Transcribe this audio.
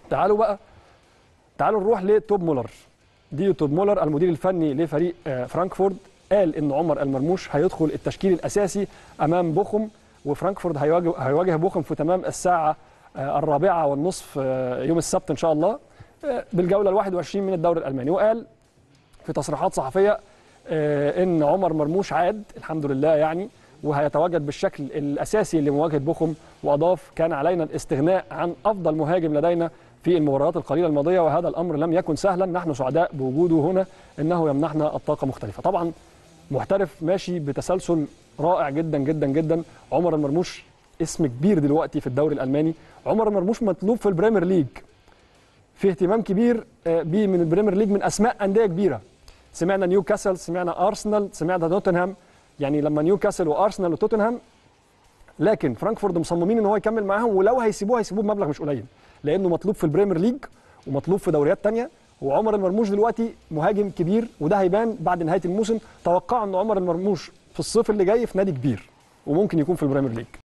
تعالوا بقى تعالوا نروح لتوب مولر دي توب مولر المدير الفني لفريق آه، فرانكفورت قال ان عمر المرموش هيدخل التشكيل الاساسي امام بوخم وفرانكفورت هيواجه هيواجه بوخم في تمام الساعه آه، الرابعه والنصف آه، يوم السبت ان شاء الله آه، بالجوله ال 21 من الدوري الالماني وقال في تصريحات صحفيه آه، ان عمر مرموش عاد الحمد لله يعني وهيتواجد بالشكل الاساسي لمواجهه بوخم واضاف كان علينا الاستغناء عن افضل مهاجم لدينا في المباريات القليله الماضيه وهذا الامر لم يكن سهلا نحن سعداء بوجوده هنا انه يمنحنا الطاقه مختلفه طبعا محترف ماشي بتسلسل رائع جدا جدا جدا عمر المرموش اسم كبير دلوقتي في الدوري الالماني عمر المرموش مطلوب في البريمير ليج في اهتمام كبير آه، بيه من البريمير ليج من اسماء انديه كبيره سمعنا نيوكاسل سمعنا ارسنال سمعنا توتنهام يعني لما نيوكاسل وارسنال وتوتنهام لكن فرانكفورت مصممين ان هو يكمل معاهم ولو هيسيبوه هيسيبوه بمبلغ مش قليل لانه مطلوب في البريمير ليج ومطلوب في دوريات تانية وعمر المرموش دلوقتي مهاجم كبير وده هيبان بعد نهايه الموسم توقع ان عمر المرموش في الصيف اللي جاي في نادي كبير وممكن يكون في البريمير ليج